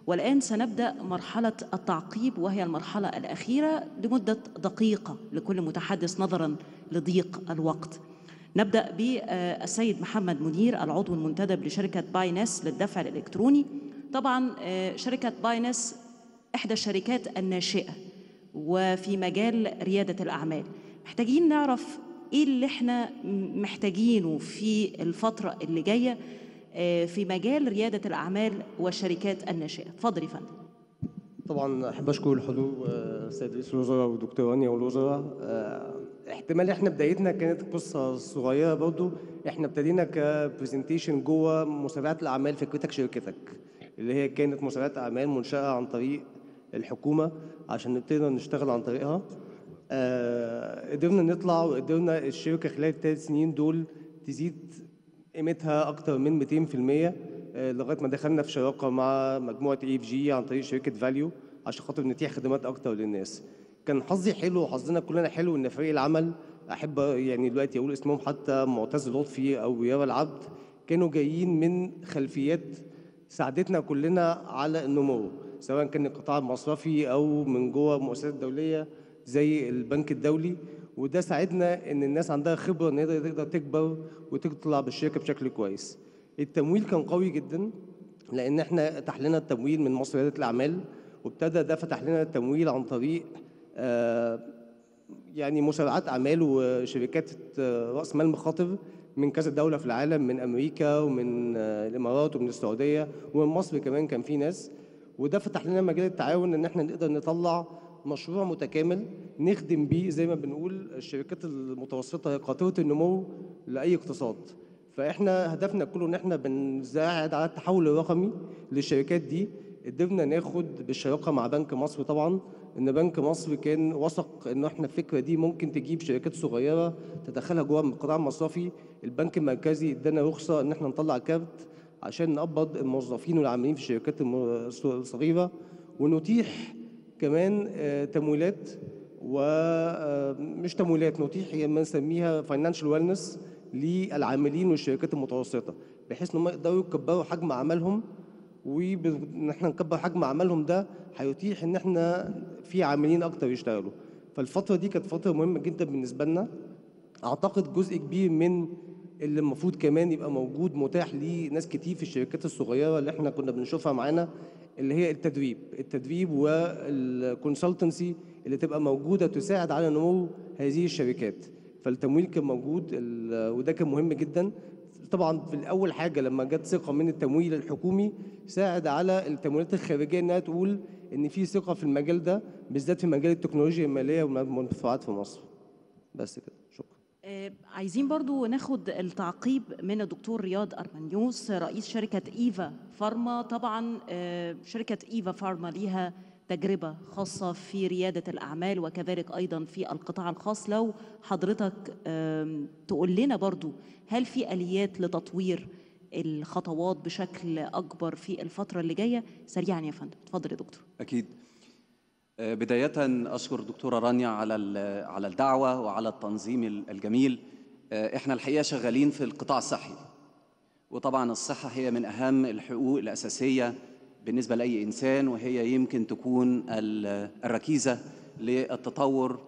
والآن سنبدأ مرحلة التعقيب وهي المرحلة الأخيرة لمدة دقيقة لكل متحدث نظرا لضيق الوقت نبدأ بالسيد محمد منير العضو المنتدب لشركة باينس للدفع الإلكتروني طبعا آه، شركة باينس إحدى الشركات الناشئة وفي مجال ريادة الأعمال محتاجين نعرف إيه اللي إحنا محتاجينه في الفترة اللي جاية آه، في مجال ريادة الأعمال والشركات الناشئة اتفضل يا فندم طبعا احب اشكر الحضور آه، السيد رئيس الوزراء والدكتور رانيا والوزراء آه، احتمال احنا بدايتنا كانت قصه صغيره برضو احنا ابتدينا كبرزنتيشن جوه مسابقات الاعمال فكرتك شركتك اللي هي كانت مسابقات اعمال منشاه عن طريق الحكومه عشان نبتدي نشتغل عن طريقها آه، قدرنا نطلع وقدرنا الشركه خلال الثلاث سنين دول تزيد قيمتها اكتر من 200% آه، لغايه ما دخلنا في شراكه مع مجموعه اي اف جي عن طريق شركه فاليو عشان خاطر نتيح خدمات اكتر للناس كان حظي حلو وحظنا كلنا حلو ان فريق العمل احب يعني دلوقتي اقول اسمهم حتى معتز لطفي او يارا العبد كانوا جايين من خلفيات ساعدتنا كلنا على النمو سواء كان القطاع المصرفي او من جوه مؤسسات دوليه زي البنك الدولي وده ساعدنا ان الناس عندها خبره ان هي تقدر تكبر وتطلع بالشركه بشكل كويس التمويل كان قوي جدا لان احنا اتاح لنا التمويل من مصر رياده الاعمال وابتدى ده فتح لنا التمويل عن طريق آه، يعني مسابقات اعمال وشركات آه، راس مال مخاطر من كذا دوله في العالم من امريكا ومن آه، الامارات ومن السعوديه ومن مصر كمان كان في ناس وده فتح لنا مجال التعاون ان احنا نقدر نطلع مشروع متكامل نخدم بيه زي ما بنقول الشركات المتوسطه هي قاطره النمو لاي اقتصاد فاحنا هدفنا كله ان احنا بنساعد على التحول الرقمي للشركات دي قدرنا ناخد بالشراكه مع بنك مصر طبعا ان بنك مصر كان وثق ان احنا الفكره دي ممكن تجيب شركات صغيره تدخلها جوه القطاع المصرفي البنك المركزي ادانا رخصه ان احنا نطلع كارت عشان نقبض الموظفين والعاملين في الشركات الم- الصغيره ونتيح كمان آه، تمويلات ومش تمويلات نتيح هي ما نسميها فاينانشال ويلنس للعاملين والشركات المتوسطه بحيث ان هم يقدروا يكبروا حجم عملهم وان احنا نكبر حجم عملهم ده هيتيح ان احنا في عاملين اكتر يشتغلوا فالفتره دي كانت فتره مهمه جدا بالنسبه لنا اعتقد جزء كبير من اللي المفروض كمان يبقى موجود متاح لناس كتير في الشركات الصغيره اللي احنا كنا بنشوفها معانا اللي هي التدريب التدريب والكونسلتنسي اللي تبقى موجوده تساعد على نمو هذه الشركات فالتمويل كان موجود ال- وده كان مهم جدا طبعا في الاول حاجه لما جت ثقه من التمويل الحكومي ساعد على التمويلات الخارجيه انها تقول ان في ثقه في المجال ده بالذات في مجال التكنولوجيا الماليه والمنفعات في مصر بس كده شكرا آه، عايزين برضو ناخد التعقيب من الدكتور رياض أرمانيوس رئيس شركة إيفا فارما طبعا آه، شركة إيفا فارما ليها تجربة خاصة في ريادة الأعمال وكذلك أيضا في القطاع الخاص لو حضرتك آم، تقول لنا برضو هل في آليات لتطوير الخطوات بشكل أكبر في الفترة اللي جاية سريعا يا فندم اتفضل يا دكتور أكيد آه، بداية أشكر دكتورة رانيا على ال- على الدعوة وعلى التنظيم ال- الجميل آه، إحنا الحقيقة شغالين في القطاع الصحي وطبعا الصحة هي من أهم الحقوق الأساسية بالنسبة لأي إنسان وهي يمكن تكون ال- الركيزة للتطور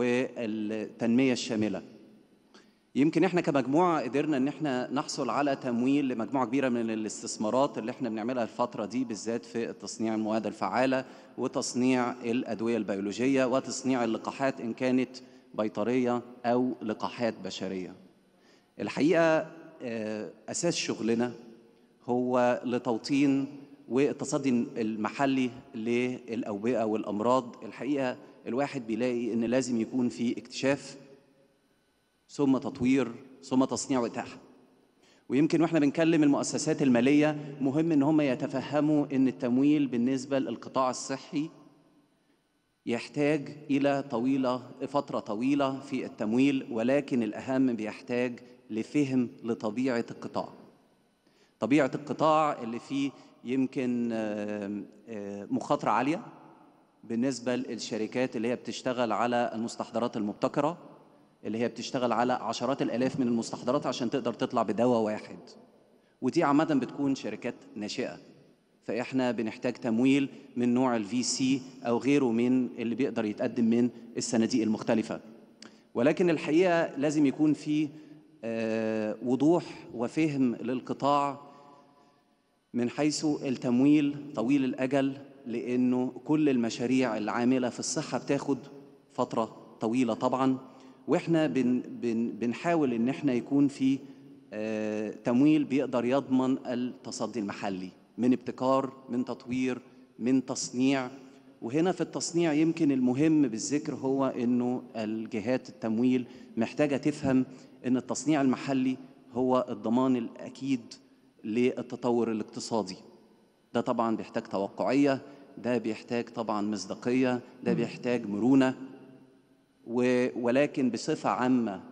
والتنمية الشاملة يمكن احنا كمجموعه قدرنا ان احنا نحصل على تمويل لمجموعه كبيره من الاستثمارات اللي احنا بنعملها الفتره دي بالذات في تصنيع المواد الفعاله وتصنيع الادويه البيولوجيه وتصنيع اللقاحات ان كانت بيطريه او لقاحات بشريه. الحقيقه آه، اساس شغلنا هو لتوطين والتصدي المحلي للاوبئه والامراض الحقيقه الواحد بيلاقي ان لازم يكون في اكتشاف ثم تطوير ثم تصنيع وإتاحة ويمكن واحنا بنكلم المؤسسات المالية مهم ان هم يتفهموا ان التمويل بالنسبة للقطاع الصحي يحتاج إلى طويلة فترة طويلة في التمويل ولكن الأهم بيحتاج لفهم لطبيعة القطاع طبيعة القطاع اللي فيه يمكن آم، آه، مخاطرة عالية بالنسبة للشركات اللي هي بتشتغل على المستحضرات المبتكرة اللي هي بتشتغل على عشرات الآلاف من المستحضرات عشان تقدر تطلع بدواء واحد ودي عامة بتكون شركات ناشئة فاحنا بنحتاج تمويل من نوع الفي سي او غيره من اللي بيقدر يتقدم من الصناديق المختلفه ولكن الحقيقه لازم يكون في آه، وضوح وفهم للقطاع من حيث التمويل طويل الأجل لأنه كل المشاريع العاملة في الصحة بتاخد فترة طويلة طبعا وإحنا بن بن بنحاول إن إحنا يكون في آه، تمويل بيقدر يضمن التصدي المحلي من ابتكار من تطوير من تصنيع وهنا في التصنيع يمكن المهم بالذكر هو انه الجهات التمويل محتاجه تفهم ان التصنيع المحلي هو الضمان الاكيد للتطور الاقتصادي ده طبعا بيحتاج توقعيه ده بيحتاج طبعا مصداقيه ده بيحتاج مرونه و- ولكن بصفه عامه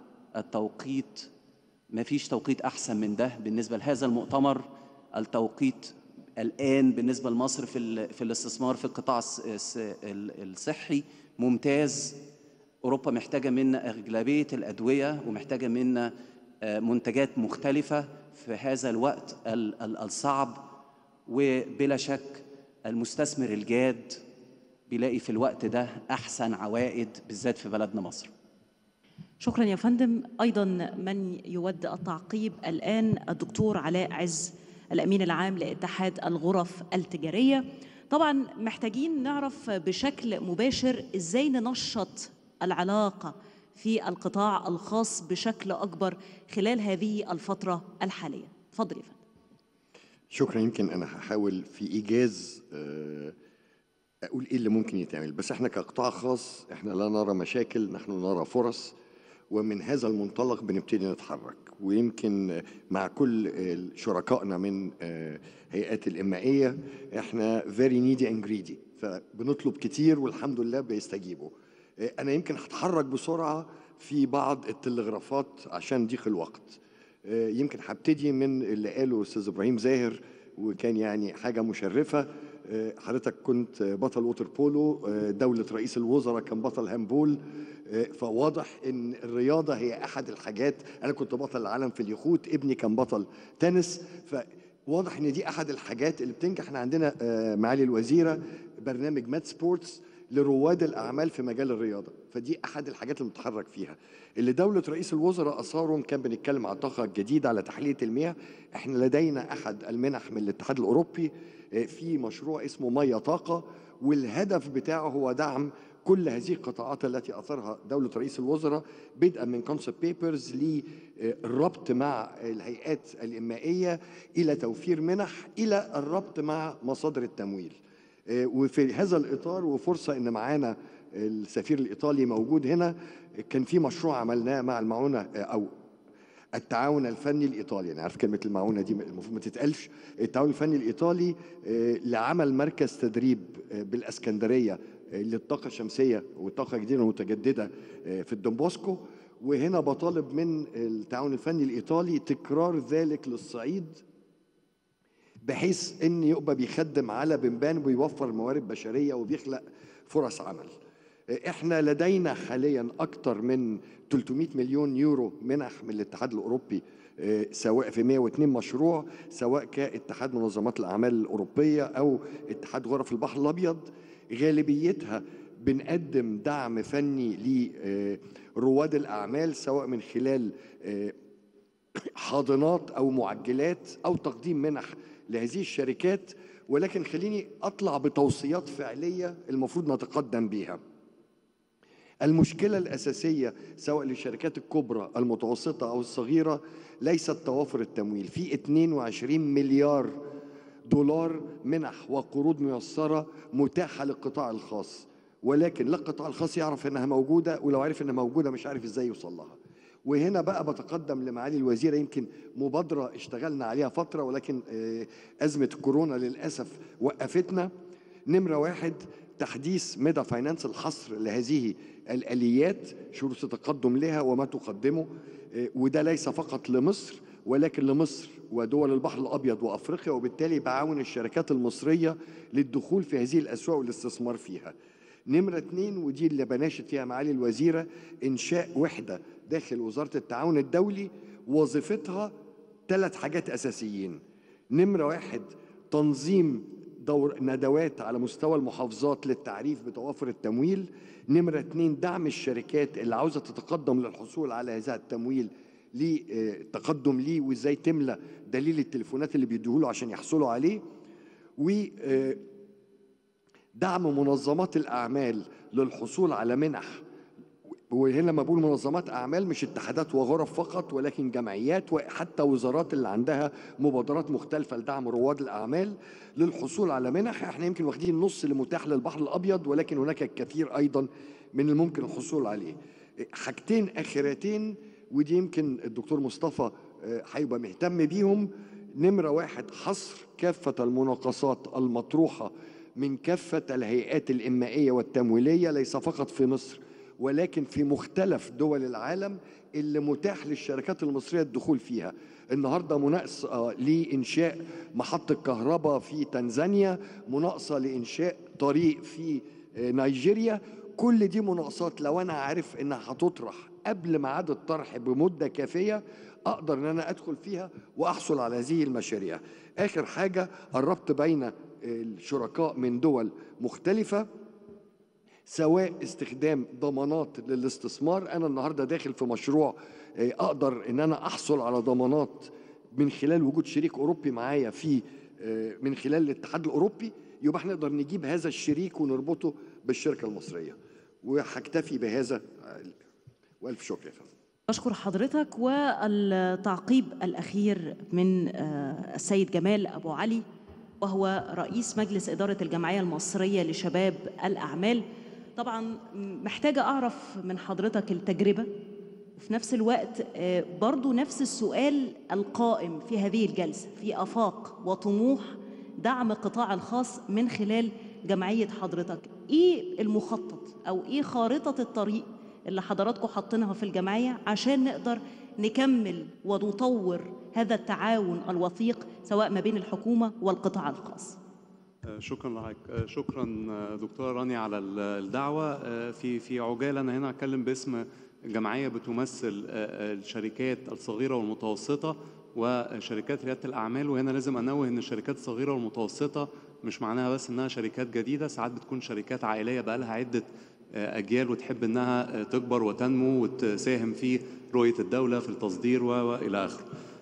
التوقيت ما فيش توقيت احسن من ده بالنسبه لهذا المؤتمر التوقيت الان بالنسبه لمصر في ال- في الاستثمار في القطاع الس- الس- ال- الصحي ممتاز اوروبا محتاجه منا اغلبيه الادويه ومحتاجه منا آه، منتجات مختلفه في هذا الوقت ال- ال- الصعب وبلا شك المستثمر الجاد بيلاقي في الوقت ده احسن عوائد بالذات في بلدنا مصر شكرا يا فندم ايضا من يود التعقيب الان الدكتور علاء عز الامين العام لاتحاد الغرف التجاريه طبعا محتاجين نعرف بشكل مباشر ازاي ننشط العلاقه في القطاع الخاص بشكل اكبر خلال هذه الفتره الحاليه تفضل يا فندم شكرا يمكن انا هحاول في ايجاز آه، اقول ايه اللي ممكن يتعمل بس احنا كقطاع خاص احنا لا نرى مشاكل نحن نرى فرص ومن هذا المنطلق بنبتدي نتحرك ويمكن مع كل آه، شركائنا من آه، هيئات الإمائية احنا very needy and greedy فبنطلب كتير والحمد لله بيستجيبوا آه، انا يمكن هتحرك بسرعة في بعض التلغرافات عشان ضيق الوقت آه، يمكن هبتدي من اللي قاله استاذ ابراهيم زاهر وكان يعني حاجه مشرفه آه، حضرتك كنت بطل ووتر بولو آه، دولة رئيس الوزراء كان بطل هامبول آه، فواضح ان الرياضة هي احد الحاجات انا كنت بطل العالم في اليخوت ابني كان بطل تنس فواضح ان دي احد الحاجات اللي بتنجح احنا عندنا آه، معالي الوزيرة برنامج مات سبورتس لرواد الاعمال في مجال الرياضه فدي احد الحاجات اللي بنتحرك فيها اللي دوله رئيس الوزراء اثارهم كان بنتكلم على الطاقه الجديده على تحليه المياه احنا لدينا احد المنح من الاتحاد الاوروبي آه، في مشروع اسمه ميه طاقه والهدف بتاعه هو دعم كل هذه القطاعات التي اثرها دوله رئيس الوزراء بدءا من كونسبت بيبرز للربط مع الهيئات الامائيه الى توفير منح الى الربط مع مصادر التمويل آه، وفي هذا الاطار وفرصه ان معانا السفير الايطالي موجود هنا كان في مشروع عملناه مع المعونه آه، او التعاون الفني الايطالي انا عارف كلمه المعونه دي المفروض ما تتقالش التعاون الفني الايطالي آه، لعمل مركز تدريب آه، بالاسكندريه آه، للطاقه الشمسيه والطاقه الجديده والمتجدده آه، في الدومبوسكو وهنا بطالب من التعاون الفني الايطالي تكرار ذلك للصعيد بحيث ان يبقى بيخدم على بنبان ويوفر موارد بشريه وبيخلق فرص عمل احنا لدينا حاليا اكثر من 300 مليون يورو منح من الاتحاد الاوروبي آه، سواء في 102 مشروع سواء كاتحاد منظمات الاعمال الاوروبيه او اتحاد غرف البحر الابيض غالبيتها بنقدم دعم فني لرواد الاعمال سواء من خلال آه، حاضنات او معجلات او تقديم منح لهذه الشركات ولكن خليني اطلع بتوصيات فعليه المفروض نتقدم بيها. المشكله الاساسيه سواء للشركات الكبرى المتوسطه او الصغيره ليست توافر التمويل، في 22 مليار دولار منح وقروض ميسره متاحه للقطاع الخاص ولكن لا القطاع الخاص يعرف انها موجوده ولو عرف انها موجوده مش عارف ازاي يوصل لها. وهنا بقى بتقدم لمعالي الوزيرة يمكن مبادرة اشتغلنا عليها فترة ولكن آه، أزمة كورونا للأسف وقفتنا نمرة واحد تحديث ميدا فاينانس الحصر لهذه الآليات شروط التقدم لها وما تقدمه آه، وده ليس فقط لمصر ولكن لمصر ودول البحر الأبيض وأفريقيا وبالتالي بعاون الشركات المصرية للدخول في هذه الأسواق والاستثمار فيها نمرة اتنين ودي اللي بناشد فيها معالي الوزيرة إنشاء وحدة داخل وزارة التعاون الدولي وظيفتها ثلاث حاجات أساسيين نمرة واحد تنظيم دور ندوات على مستوى المحافظات للتعريف بتوافر التمويل نمرة اتنين دعم الشركات اللي عاوزة تتقدم للحصول على هذا التمويل للتقدم ليه وازاي تملى دليل التليفونات اللي بيديهوله عشان يحصلوا عليه و آه، دعم منظمات الأعمال للحصول على منح وهنا لما بقول منظمات أعمال مش اتحادات وغرف فقط ولكن جمعيات وحتى وزارات اللي عندها مبادرات مختلفة لدعم رواد الأعمال للحصول على منح احنا يمكن واخدين النص اللي متاح للبحر الأبيض ولكن هناك الكثير أيضا من الممكن الحصول عليه حاجتين أخيرتين ودي يمكن الدكتور مصطفى آه، هيبقى مهتم بيهم نمرة واحد حصر كافة المناقصات المطروحة من كافة الهيئات الإنمائية والتمويلية ليس فقط في مصر ولكن في مختلف دول العالم اللي متاح للشركات المصرية الدخول فيها النهاردة مناقصة لإنشاء محطة كهرباء في تنزانيا مناقصة لإنشاء طريق في آه، نيجيريا كل دي مناقصات لو أنا عارف إنها هتطرح قبل ميعاد الطرح بمدة كافية أقدر إن أنا أدخل فيها وأحصل على هذه المشاريع آخر حاجة الربط بين الشركاء من دول مختلفة سواء استخدام ضمانات للاستثمار انا النهارده داخل في مشروع آه، اقدر ان انا احصل على ضمانات من خلال وجود شريك اوروبي معايا في آه، من خلال الاتحاد الاوروبي يبقى احنا نقدر نجيب هذا الشريك ونربطه بالشركه المصريه وهكتفي بهذا آه، والف شكر يا فندم أشكر حضرتك والتعقيب الأخير من آه، السيد جمال أبو علي وهو رئيس مجلس إدارة الجمعية المصرية لشباب الأعمال طبعا محتاجة أعرف من حضرتك التجربة وفي نفس الوقت آه، برضو نفس السؤال القائم في هذه الجلسة في آفاق وطموح دعم القطاع الخاص من خلال جمعية حضرتك إيه المخطط أو إيه خارطة الطريق اللي حضراتكم حاطينها في الجمعية عشان نقدر نكمل ونطور هذا التعاون الوثيق سواء ما بين الحكومة والقطاع الخاص آه، شكرا لحضرتك آه، شكرا آه، دكتوره رانيا على ال- الدعوه آه، في في عجاله انا هنا هتكلم باسم جمعيه بتمثل آه، آه، الشركات الصغيره والمتوسطه وشركات رياده الاعمال وهنا لازم انوه ان الشركات الصغيره والمتوسطه مش معناها بس انها شركات جديده ساعات بتكون شركات عائليه بقى لها عده آه، اجيال وتحب انها آه، تكبر وتنمو وتساهم في رؤيه الدوله في التصدير و- والى اخره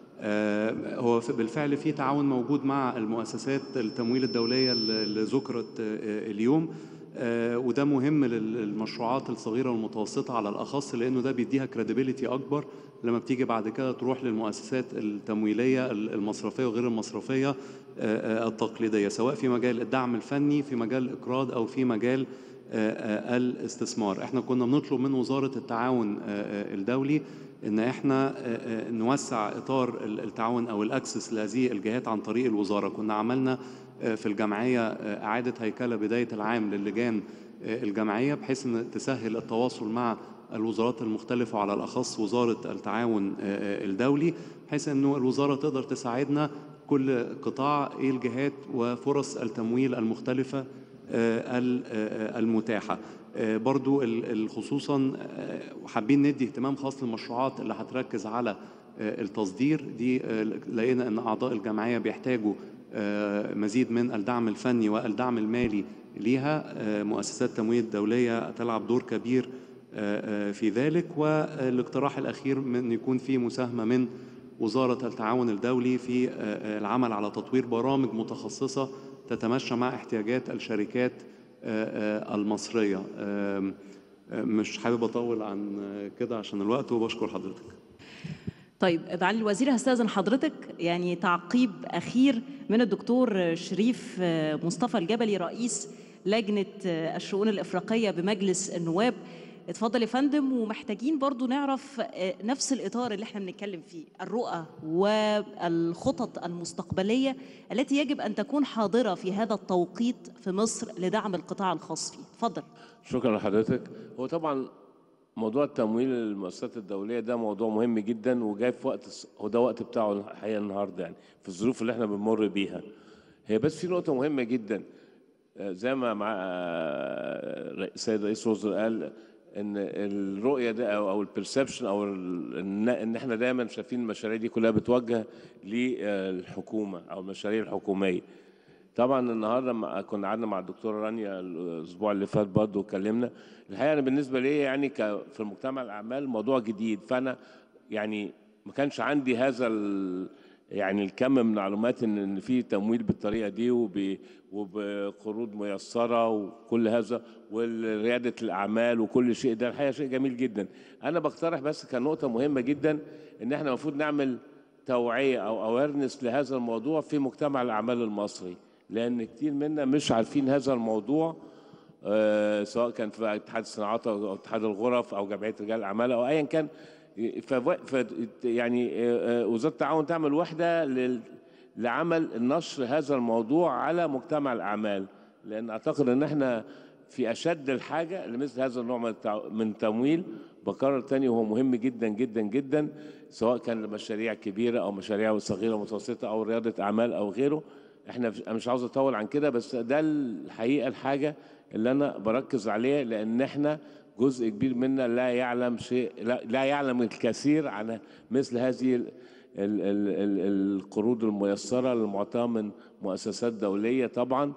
آه، هو في- بالفعل في تعاون موجود مع المؤسسات التمويل الدولية اللي اللي ذكرت آه، اليوم آه، وده مهم للمشروعات الصغيرة والمتوسطة على الأخص لأنه ده بيديها كريديبيليتي أكبر لما بتيجي بعد كده تروح للمؤسسات التمويلية المصرفية وغير المصرفية آه، آه، التقليدية سواء في مجال الدعم الفني في مجال الإقراض أو في مجال آه، آه، الاستثمار احنا كنا بنطلب من وزارة التعاون آه، آه، الدولي ان احنا آه، آه، نوسع اطار ال- التعاون او الاكسس لهذه الجهات عن طريق الوزاره كنا عملنا آه، في الجمعيه آه، اعاده هيكله بدايه العام للجان آه، الجمعيه بحيث ان تسهل التواصل مع الوزارات المختلفه وعلى الاخص وزاره التعاون آه، آه، الدولي بحيث انه الوزاره تقدر تساعدنا كل قطاع ايه الجهات وفرص التمويل المختلفه آه، ال- آه، المتاحه آه، برضو ال- ال- خصوصا آه، حابين ندي اهتمام خاص للمشروعات اللي هتركز على آه، التصدير دي آه، لقينا ان اعضاء الجمعيه بيحتاجوا آه، مزيد من الدعم الفني والدعم المالي ليها آه، مؤسسات التمويل الدوليه تلعب دور كبير آه، آه، في ذلك والاقتراح الاخير من يكون في مساهمه من وزاره التعاون الدولي في آه، آه، العمل على تطوير برامج متخصصه تتمشى مع احتياجات الشركات آه، آه، المصريه آم، آه، مش حابب اطول عن آه، كده عشان الوقت وبشكر حضرتك طيب معالي الوزير هستأذن حضرتك يعني تعقيب أخير من الدكتور شريف مصطفى الجبلي رئيس لجنة الشؤون الإفريقية بمجلس النواب اتفضل يا فندم ومحتاجين برضو نعرف نفس الإطار اللي احنا بنتكلم فيه الرؤى والخطط المستقبلية التي يجب أن تكون حاضرة في هذا التوقيت في مصر لدعم القطاع الخاص فيه اتفضل شكرا لحضرتك هو طبعا موضوع التمويل للمؤسسات الدوليه ده موضوع مهم جدا وجاي في وقت الس- هو ده وقت بتاعه الحقيقه النهارده يعني في الظروف اللي احنا بنمر بيها هي بس في نقطه مهمه جدا آه، زي ما مع آه، السيد رئيس الوزراء قال ان الرؤيه ده او او البرسبشن او ال- ان إن احنا دايما شايفين المشاريع دي كلها بتوجه للحكومه او المشاريع الحكوميه طبعا النهارده لما كنا قعدنا مع الدكتوره رانيا الاسبوع اللي فات برضه واتكلمنا الحقيقه انا بالنسبه لي يعني ك- في المجتمع الاعمال موضوع جديد فانا يعني ما كانش عندي هذا ال يعني الكم من معلومات ان ان في تمويل بالطريقه دي وب وبقروض ميسره وكل هذا ورياده الاعمال وكل شيء ده الحقيقه شيء جميل جدا انا بقترح بس كنقطه مهمه جدا ان احنا المفروض نعمل توعيه او اويرنس لهذا الموضوع في مجتمع الاعمال المصري لان كتير منا مش عارفين هذا الموضوع آه، سواء كان في اتحاد الصناعات او اتحاد الغرف او جمعيه رجال الاعمال او ايا كان ف ف- يعني آه، آه، وزاره التعاون تعمل وحده لل- لعمل النشر هذا الموضوع على مجتمع الاعمال لان اعتقد ان احنا في اشد الحاجه لمثل هذا النوع من التع- من التمويل بكرر تاني وهو مهم جدا جدا جدا سواء كان لمشاريع كبيره او مشاريع صغيره ومتوسطه او رياده اعمال او غيره احنا انا مش عاوز اطول عن كده بس ده الحقيقه الحاجه اللي انا بركز عليها لان احنا جزء كبير منا لا يعلم شيء لا, لا يعلم الكثير عن مثل هذه ال ال ال ال القروض الميسره المعطاه من مؤسسات دوليه طبعا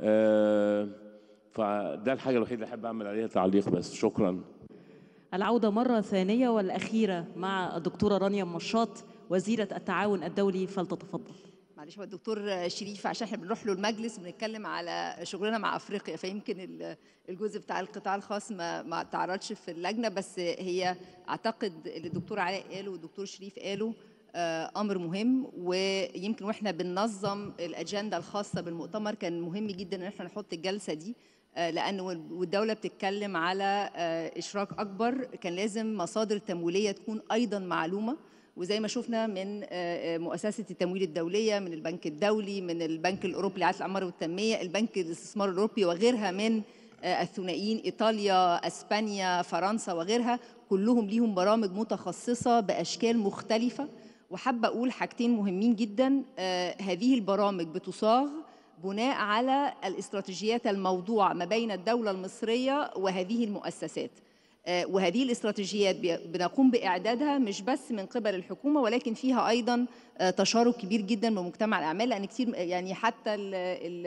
آه، فده الحاجه الوحيده اللي احب اعمل عليها تعليق بس شكرا العودة مرة ثانية والأخيرة مع الدكتورة رانيا مشاط وزيرة التعاون الدولي فلتتفضل معلش هو الدكتور شريف عشان احنا بنروح له المجلس بنتكلم على شغلنا مع افريقيا فيمكن ال- الجزء بتاع القطاع الخاص ما ما تعرضش في اللجنه بس هي اعتقد اللي الدكتور علاء قاله والدكتور شريف قاله آه، امر مهم ويمكن واحنا بننظم الاجنده الخاصه بالمؤتمر كان مهم جدا ان احنا نحط الجلسه دي آه، لان وال- والدوله بتتكلم على آه، اشراك اكبر كان لازم مصادر التمويليه تكون ايضا معلومه وزي ما شفنا من آه، آه، مؤسسه التمويل الدوليه من البنك الدولي من البنك الاوروبي لإعادة الاعمار والتنميه البنك الاستثمار الاوروبي وغيرها من آه، الثنائيين ايطاليا اسبانيا فرنسا وغيرها كلهم ليهم برامج متخصصه باشكال مختلفه وحابه اقول حاجتين مهمين جدا آه، هذه البرامج بتصاغ بناء على الاستراتيجيات الموضوعه ما بين الدوله المصريه وهذه المؤسسات آه، وهذه الاستراتيجيات بي- بنقوم باعدادها مش بس من قبل الحكومه ولكن فيها ايضا آه، تشارك كبير جدا من مجتمع الاعمال لان كتير يعني حتى ال ال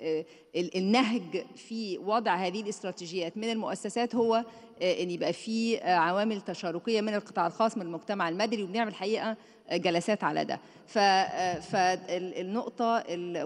ال النهج في وضع هذه الاستراتيجيات من المؤسسات هو آه، ان يبقى في آه، عوامل تشاركيه من القطاع الخاص من المجتمع المدني وبنعمل حقيقه آه، جلسات على ده فالنقطه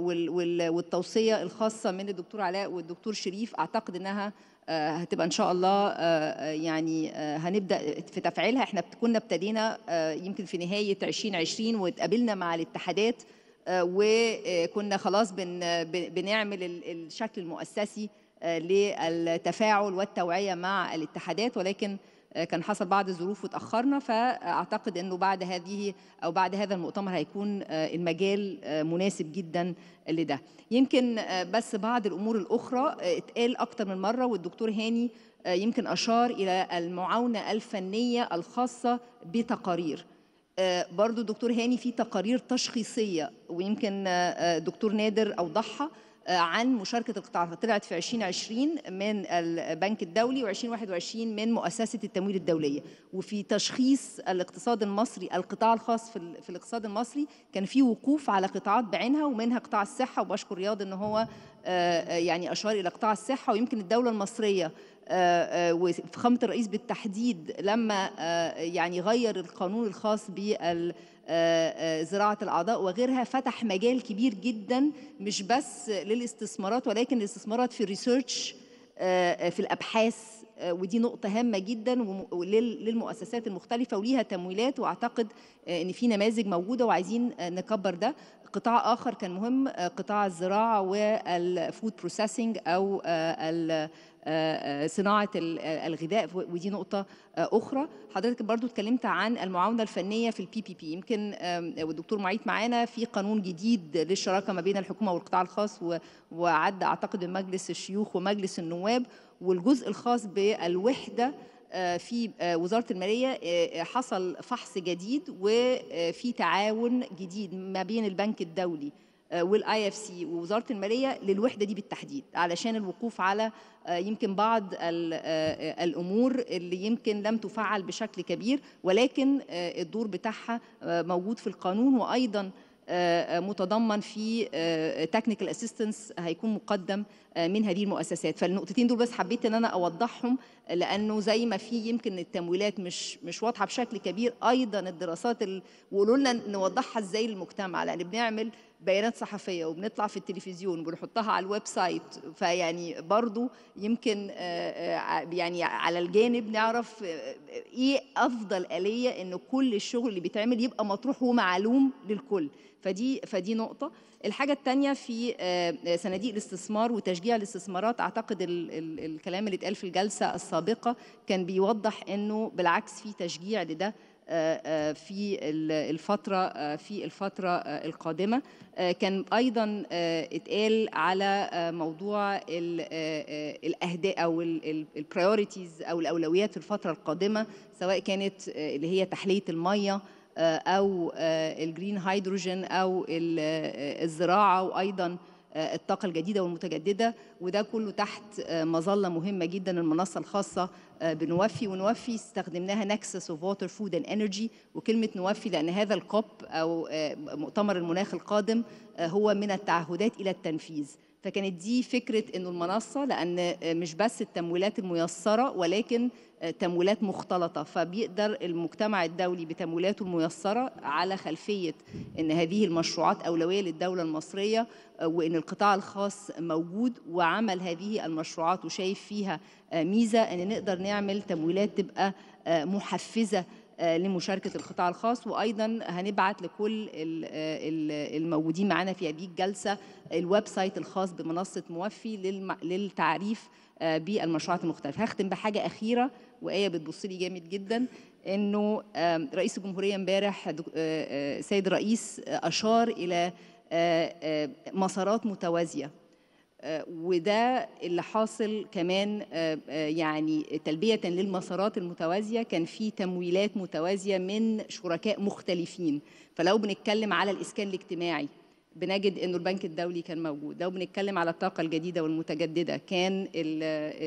والتوصيه الخاصه من الدكتور علاء والدكتور شريف اعتقد انها آه، هتبقى ان شاء الله آه، آه، يعني آه، هنبدا في تفعيلها احنا بت- كنا ابتدينا آه، يمكن في نهايه 2020 واتقابلنا مع الاتحادات آه، وكنا خلاص بن بن- بنعمل ال- الشكل المؤسسي آه، للتفاعل والتوعيه مع الاتحادات ولكن آه، كان حصل بعض الظروف وتاخرنا فاعتقد انه بعد هذه او بعد هذا المؤتمر هيكون آه، المجال آه، مناسب جدا لده يمكن آه، بس بعض الامور الاخرى آه، اتقال اكتر من مره والدكتور هاني آه، يمكن اشار الى المعاونه الفنيه الخاصه بتقارير آه، برضو دكتور هاني في تقارير تشخيصيه ويمكن آه، آه، دكتور نادر اوضحها آه، عن مشاركه القطاع طلعت في 2020 من البنك الدولي و2021 من مؤسسه التمويل الدوليه وفي تشخيص الاقتصاد المصري القطاع الخاص في, ال- في الاقتصاد المصري كان في وقوف على قطاعات بعينها ومنها قطاع الصحه وبشكر رياض ان هو آه، آه، يعني اشار الى قطاع الصحه ويمكن الدوله المصريه آه، آه، وفخامه الرئيس بالتحديد لما آه، يعني غير القانون الخاص بال آه، آه، زراعة الأعضاء وغيرها فتح مجال كبير جدا مش بس للاستثمارات ولكن الاستثمارات في الريسيرش آه، آه، في الأبحاث آه، ودي نقطة هامة جدا وم- ولل- للمؤسسات المختلفة وليها تمويلات وأعتقد آه، إن في نماذج موجودة وعايزين آه، نكبر ده قطاع آخر كان مهم آه، قطاع الزراعة والفود بروسيسنج أو آه، ال- آه، آه، صناعة ال- آه، الغذاء ودي نقطة آه، أخرى حضرتك برضو اتكلمت عن المعاونة الفنية في البي بي بي يمكن آم، والدكتور معيط معانا في قانون جديد للشراكة ما بين الحكومة والقطاع الخاص و- وعد أعتقد من مجلس الشيوخ ومجلس النواب والجزء الخاص بالوحدة آه، في آه، وزارة المالية آه، حصل فحص جديد وفي تعاون جديد ما بين البنك الدولي والاي اف سي ووزاره الماليه للوحده دي بالتحديد علشان الوقوف على آه، يمكن بعض ال- آه، الامور اللي يمكن لم تفعل بشكل كبير ولكن آه، الدور بتاعها آه، موجود في القانون وايضا آه، آه، متضمن فيه تكنيكال اسيستنس هيكون مقدم آه، من هذه المؤسسات فالنقطتين دول بس حبيت ان انا اوضحهم لانه زي ما في يمكن التمويلات مش مش واضحه بشكل كبير ايضا الدراسات ال... وقولوا لنا نوضحها ازاي للمجتمع لان بنعمل بيانات صحفيه وبنطلع في التلفزيون وبنحطها على الويب سايت فيعني برضو يمكن آه، آه، يعني على الجانب نعرف آه، ايه افضل اليه ان كل الشغل اللي بيتعمل يبقى مطروح ومعلوم للكل فدي فدي نقطه الحاجه الثانيه في آه، صناديق الاستثمار وتشجيع الاستثمارات اعتقد ال ال الكلام اللي اتقال في الجلسه السابقه كان بيوضح انه بالعكس في تشجيع لده آه، آه، في ال- الفترة آه، في الفترة آه، القادمة آه، كان أيضا آه، اتقال على آه، موضوع الأهداف أو البريوريتيز أو الأولويات في الفترة القادمة سواء كانت آه، اللي هي تحلية المية آه، أو آه، الجرين هيدروجين أو ال- آه، الزراعة وأيضا آه، الطاقة الجديدة والمتجددة وده كله تحت آه، مظلة مهمة جدا المنصة الخاصة آه، بنوفي ونوفي استخدمناها نكسس اوف ووتر فود اند انرجي وكلمة نوفي لأن هذا الكوب أو آه، مؤتمر المناخ القادم آه، هو من التعهدات إلى التنفيذ فكانت دي فكرة إنه المنصة لأن آه، مش بس التمويلات الميسرة ولكن آه، تمويلات مختلطة فبيقدر المجتمع الدولي بتمويلاته الميسرة على خلفية إن هذه المشروعات أولوية للدولة المصرية آه، وإن القطاع الخاص موجود وعمل هذه المشروعات وشايف فيها آه، ميزة إن نقدر نعمل تمويلات تبقى آه، محفزة آه، لمشاركة القطاع الخاص وأيضا هنبعت لكل ال- آه، ال- الموجودين معنا في هذه الجلسة الويب سايت الخاص بمنصة موفي للم- للتعريف آه، بالمشروعات المختلفة هختم بحاجة أخيرة وآية بتبص لي جامد جدا إنه آم، رئيس الجمهورية امبارح دك- آه، آه، سيد الرئيس آه، أشار إلى آه، آه، مسارات متوازية آه، وده اللي حاصل كمان آه، آه، يعني تلبية للمسارات المتوازية كان في تمويلات متوازية من شركاء مختلفين فلو بنتكلم على الإسكان الاجتماعي بنجد انه البنك الدولي كان موجود لو بنتكلم على الطاقه الجديده والمتجدده كان ال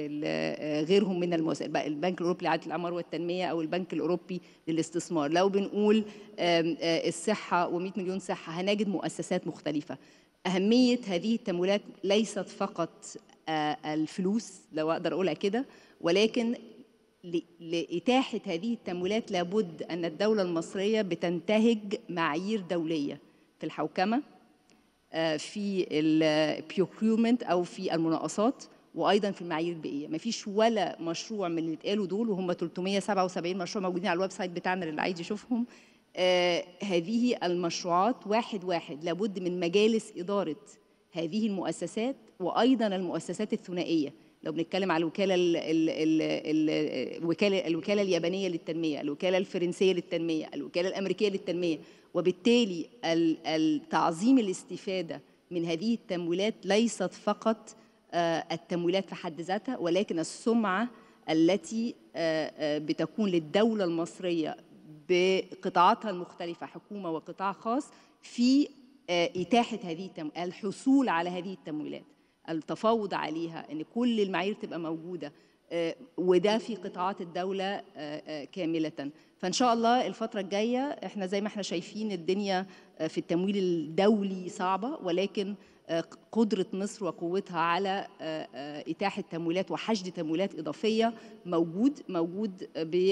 ال غيرهم من المؤسسات البنك الاوروبي لاعاده الاعمار والتنميه او البنك الاوروبي للاستثمار لو بنقول آم، آه، الصحه و100 مليون صحه هنجد مؤسسات مختلفه اهميه هذه التمويلات ليست فقط آه، الفلوس لو اقدر اقولها كده ولكن ل- لإتاحة هذه التمويلات لابد أن الدولة المصرية بتنتهج معايير دولية في الحوكمة آه، في البيوكريومنت أو في المناقصات وأيضا في المعايير البيئية ما فيش ولا مشروع من اللي اتقالوا دول وهم 377 مشروع موجودين على الويب سايت بتاعنا اللي عايز يشوفهم آه، هذه المشروعات واحد واحد لابد من مجالس إدارة هذه المؤسسات وأيضا المؤسسات الثنائية لو بنتكلم على الوكاله ال ال ال ال الوكاله الوكاله اليابانيه للتنميه، الوكاله الفرنسيه للتنميه، الوكاله الامريكيه للتنميه، وبالتالي ال- ال- تعظيم الاستفاده من هذه التمويلات ليست فقط آه، التمويلات في حد ذاتها ولكن السمعه التي آه، آه، بتكون للدوله المصريه بقطاعاتها المختلفه حكومه وقطاع خاص في آه، اتاحه هذه التم... الحصول على هذه التمويلات التفاوض عليها ان كل المعايير تبقى موجوده آه، وده في قطاعات الدوله آه، آه، كامله فان شاء الله الفتره الجايه احنا زي ما احنا شايفين الدنيا آه، في التمويل الدولي صعبه ولكن آه، قدره مصر وقوتها على آه، آه، اتاحه تمويلات وحشد تمويلات اضافيه موجود موجود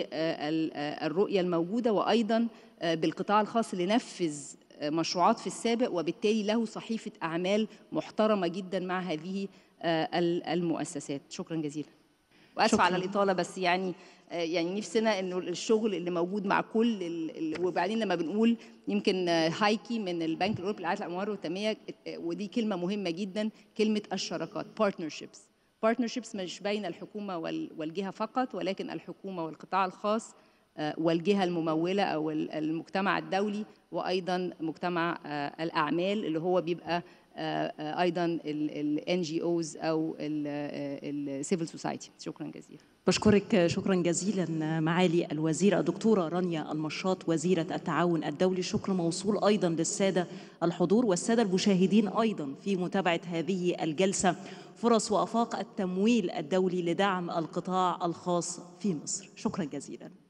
بالرؤيه الموجوده وايضا آه، بالقطاع الخاص اللي نفذ مشروعات في السابق وبالتالي له صحيفة أعمال محترمة جدا مع هذه آه، ال- المؤسسات شكرا جزيلا وأسف شكراً. على الإطالة بس يعني آه، يعني نفسنا انه الشغل اللي موجود مع كل ال... ال... وبعدين لما بنقول يمكن آه، هايكي من البنك الاوروبي لاعاده الاموال والتنميه آه، ودي كلمه مهمه جدا كلمه الشراكات بارتنرشيبس بارتنرشيبس مش بين الحكومه وال... والجهه فقط ولكن الحكومه والقطاع الخاص آه، والجهه المموله او ال- المجتمع الدولي وايضا مجتمع آه، الاعمال اللي هو بيبقى آه، آه، ايضا الان جي اوز او السيفل سوسايتي شكرا جزيلا بشكرك شكرا جزيلا معالي الوزيرة الدكتورة رانيا المشاط وزيرة التعاون الدولي شكر موصول أيضا للسادة الحضور والسادة المشاهدين أيضا في متابعة هذه الجلسة فرص وأفاق التمويل الدولي لدعم القطاع الخاص في مصر شكرا جزيلا